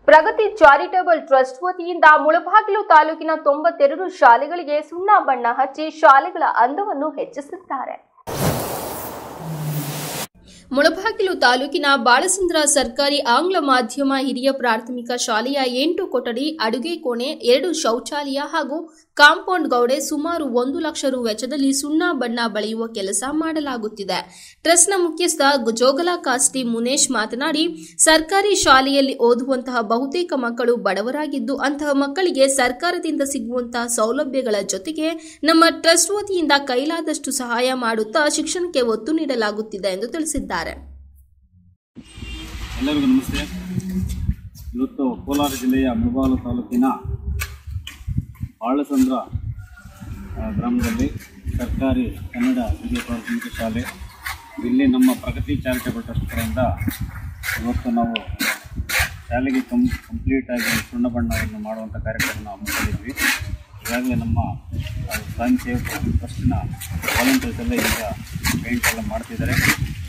ಪ್ರಗತಿ charitable trust ವತಿಯಿಂದ ಮುಳಬಾಗಿಲು ತಾಲೂಕಿನ ತೊಂಬತ್ತೆರಡು ಶಾಲೆಗಳಿಗೆ ಸುಣ್ಣ ಬಣ್ಣ ಹಚ್ಚಿ ಶಾಲೆಗಳ ಅಂದವನ್ನು ಹೆಚ್ಚಿಸುತ್ತಾರೆ ಮುಳಬಾಗಿಲು ತಾಲೂಕಿನ ಬಾಳಸಂದ್ರ ಸರ್ಕಾರಿ ಆಂಗ್ಲ ಮಾಧ್ಯಮ ಹಿರಿಯ ಪ್ರಾಥಮಿಕ ಶಾಲೆಯ ಎಂಟು ಕೊಠಡಿ ಅಡುಗೆ ಕೋಣೆ ಎರಡು ಶೌಚಾಲಯ ಹಾಗೂ ಕಾಂಪೌಂಡ್ ಗೌಡೆ ಸುಮಾರು ಒಂದು ಲಕ್ಷ ರು ವೆಚ್ಚದಲ್ಲಿ ಸುಣ್ಣ ಬಣ್ಣ ಬಳಿಯುವ ಕೆಲಸ ಮಾಡಲಾಗುತ್ತಿದೆ ಟ್ರಸ್ಟ್ನ ಮುಖ್ಯಸ್ಥ ಜೋಗಲ ಕಾಸ್ಟಿ ಮುನೇಶ್ ಮಾತನಾಡಿ ಸರ್ಕಾರಿ ಶಾಲೆಯಲ್ಲಿ ಓದುವಂತಹ ಬಹುತೇಕ ಮಕ್ಕಳು ಬಡವರಾಗಿದ್ದು ಅಂತಹ ಮಕ್ಕಳಿಗೆ ಸರ್ಕಾರದಿಂದ ಸಿಗುವಂತಹ ಸೌಲಭ್ಯಗಳ ಜೊತೆಗೆ ನಮ್ಮ ಟ್ರಸ್ಟ್ ವತಿಯಿಂದ ಕೈಲಾದಷ್ಟು ಸಹಾಯ ಮಾಡುತ್ತಾ ಶಿಕ್ಷಣಕ್ಕೆ ಒತ್ತು ನೀಡಲಾಗುತ್ತಿದೆ ಎಂದು ತಿಳಿಸಿದ್ದಾರೆ ಎಲ್ಲರಿಗೂ ನಮಸ್ತೆ ಇವತ್ತು ಕೋಲಾರ ಜಿಲ್ಲೆಯ ಮುಳಬಾಗಿಲು ತಾಲೂಕಿನ ಬಾಳಸಂದ್ರ ಆ, ಗ್ರಾಮದಲ್ಲಿ ಸರ್ಕಾರಿ ಕನ್ನಡ ಹಿರಿಯ ಪ್ರಾಥಮಿಕ ಶಾಲೆ ಇಲ್ಲಿ ನಮ್ಮ ಪ್ರಗತಿ ಚಾರಿಟಬಲ್ ಟ್ರಸ್ಟ್ ಕಡೆಯಿಂದ ಇವತ್ತು ನಾವು ಶಾಲೆಗೆ ಕಂ ಕಂಪ್ಲೀಟಾಗಿ ಸುಣ್ಣ ಬಣ್ಣವನ್ನು ಮಾಡುವಂಥ ಕಾರ್ಯಕ್ರಮವನ್ನು ಹಮ್ಮಿಕೊಂಡಿದ್ವಿ ಈಗಾಗಲೇ ನಮ್ಮ ಆ, ಸ್ವಯಂ ಸೇವಕ ಟ್ರಸ್ಟಿನ ವಾಲಂಟಿಯರ್ಸ್ ಎಲ್ಲ ಈಗ ಪೇಂಟ್ ಎಲ್ಲ ಮಾಡ್ತಿದ್ದಾರೆ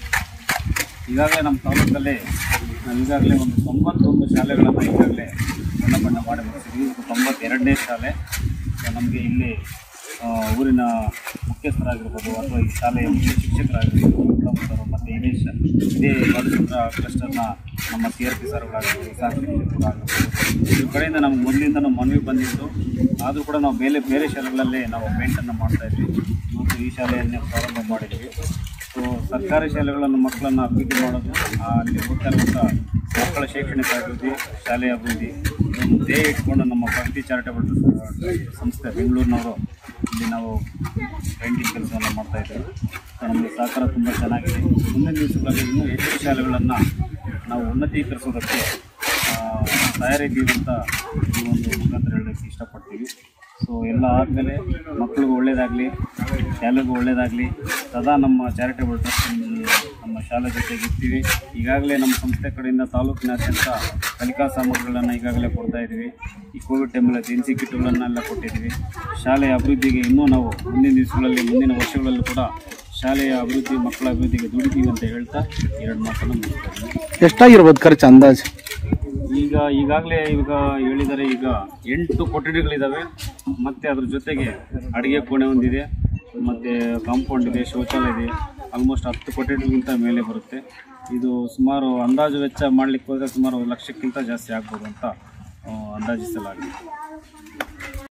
ಈಗಾಗಲೇ ನಮ್ಮ ತಾಲೂಕಲ್ಲಿ ನಾವು ಈಗಾಗಲೇ ಒಂದು ತೊಂಬತ್ತೊಂದು ಶಾಲೆಗಳನ್ನು ಈಗಾಗಲೇ ಬಣ್ಣ ಬಣ್ಣ ಮಾಡಿ ಮುಗಿಸಿದ್ವಿ ಇದು ತೊಂಬತ್ತೆರಡನೇ ಶಾಲೆ ಸೊ ನಮಗೆ ಇಲ್ಲಿ ಆ, ಊರಿನ ಮುಖ್ಯಸ್ಥರಾಗಿರ್ಬೋದು ಅಥವಾ ಈ ಶಾಲೆಯ ಮುಖ್ಯ ಶಿಕ್ಷಕರಾಗಿರ್ಬೋದು ಪ್ರಮುಖರು ಮತ್ತು ಇದೇ ಶ ಇದೇ ಬಾಲಚಂದ್ರ ಕ್ಲಸ್ಟರ್ನ ನಮ್ಮ ಸಿ ಆರ್ ಪಿ ಸರ್ಗಳಾಗಿರ್ಬೋದು ಸಹ ಶಿಕ್ಷಕರಾಗಿರ್ಬೋದು ಇವ್ರ ಕಡೆಯಿಂದ ನಮ್ಗೆ ಮೊದಲಿಂದನೂ ಮನವಿ ಬಂದಿತ್ತು ಆದರೂ ಕೂಡ ನಾವು ಬೇರೆ ಬೇರೆ ಶಾಲೆಗಳಲ್ಲೇ ನಾವು ಪೇಂಟನ್ನು ಮಾಡ್ತಾ ಇದ್ವಿ ಇವತ್ತು ಈ ಶಾಲೆಯನ್ನೇ ಪ್ರಾರಂಭ ಮಾಡಿದ್ವಿ ಸೊ ಸರ್ಕಾರಿ ಶಾಲೆಗಳನ್ನು ಮಕ್ಕಳನ್ನು ಅಭಿವೃದ್ಧಿ ಮಾಡೋದು ಆ, ಅಲ್ಲಿ ಓದ್ತಾ ಇರುವಂಥ ಮಕ್ಕಳ ಶೈಕ್ಷಣಿಕ ಅಭಿವೃದ್ಧಿ ಶಾಲೆಯ ಅಭಿವೃದ್ಧಿ ಇದನ್ನು ಧ್ಯೇಯ ಇಟ್ಕೊಂಡು ನಮ್ಮ ಪ್ರಗತಿ ಚಾರಿಟಬಲ್ ಸಂಸ್ಥೆ ಬೆಂಗಳೂರಿನವರು ಇಲ್ಲಿ ನಾವು ಪೇಂಟಿಂಗ್ ಕೆಲಸವನ್ನು ಮಾಡ್ತಾ ಇದ್ದೇವೆ ಸೊ ನಮಗೆ ಸಹಕಾರ ತುಂಬ ಚೆನ್ನಾಗಿದೆ ಮುಂದಿನ ದಿವಸಗಳಲ್ಲಿ ಇನ್ನೂ ಹೆಚ್ಚು ಶಾಲೆಗಳನ್ನು ನಾವು ಉನ್ನತೀಕರಿಸೋದಕ್ಕೆ ಆ, ತಯಾರಿದ್ದೀವಿ ಅಂತ ಈ ಒಂದು ಮುಖಾಂತರ ಹೇಳೋಕ್ಕೆ ಇಷ್ಟಪಡ್ತೀವಿ ಸೊ ಎಲ್ಲ ಆದಮೇಲೆ ಮಕ್ಕಳಿಗೂ ಒಳ್ಳೆಯದಾಗಲಿ ಶಾಲೆಗೂ ಒಳ್ಳೆಯದಾಗಲಿ ಸದಾ ನಮ್ಮ ಚಾರಿಟಬಲ್ ಟ್ರಸ್ಟ್ ನಮ್ಮ ಶಾಲೆ ಜೊತೆಗೆ ಇರ್ತೀವಿ ಈಗಾಗಲೇ ನಮ್ಮ ಸಂಸ್ಥೆ ಕಡೆಯಿಂದ ತಾಲೂಕಿನಾದ್ಯಂತ ಕಲಿಕಾ ಸಾಮಗ್ರಿಗಳನ್ನು ಈಗಾಗಲೇ ಕೊಡ್ತಾ ಇದ್ದೀವಿ ಈ ಕೋವಿಡ್ ಟೈಮಲ್ಲಿ ದಿನಸಿ ಕಿಟ್ಗಳನ್ನೆಲ್ಲ ಕೊಟ್ಟಿದ್ದೀವಿ ಶಾಲೆಯ ಅಭಿವೃದ್ಧಿಗೆ ಇನ್ನೂ ನಾವು ಮುಂದಿನ ದಿವಸಗಳಲ್ಲಿ ಮುಂದಿನ ವರ್ಷಗಳಲ್ಲೂ ಕೂಡ ಶಾಲೆಯ ಅಭಿವೃದ್ಧಿ ಮಕ್ಕಳ ಅಭಿವೃದ್ಧಿಗೆ ದುಡಿತೀವಿ ಅಂತ ಹೇಳ್ತಾ ಎರಡು ಮಾತನ್ನು ಮುಗಿಸ್ತಾ ಇದ್ದೀನಿ ಎಷ್ಟಾಗಿರ್ಬೋದು ಖರ್ಚು ಅಂದಾಜು ಈಗ ಈಗಾಗಲೇ ಈಗ ಹೇಳಿದರೆ ಈಗ ಎಂಟು ಕೊಠಡಿಗಳಿದ್ದಾವೆ ಮತ್ತು ಅದ್ರ ಜೊತೆಗೆ ಅಡುಗೆ ಕೋಣೆ ಒಂದಿದೆ ಮತ್ತು ಕಾಂಪೌಂಡ್ ಇದೆ ಶೌಚಾಲಯ ಇದೆ ಆಲ್ಮೋಸ್ಟ್ ಹತ್ತು ಕೊಠಡಿಗಿಂತ ಮೇಲೆ ಬರುತ್ತೆ ಇದು ಸುಮಾರು ಅಂದಾಜು ವೆಚ್ಚ ಮಾಡಲಿಕ್ಕೆ ಹೋದರೆ ಸುಮಾರು ಒಂದು ಲಕ್ಷಕ್ಕಿಂತ ಜಾಸ್ತಿ ಆಗ್ಬೋದು ಅಂತ ಆ, ಅಂದಾಜಿಸಲಾಗಿದೆ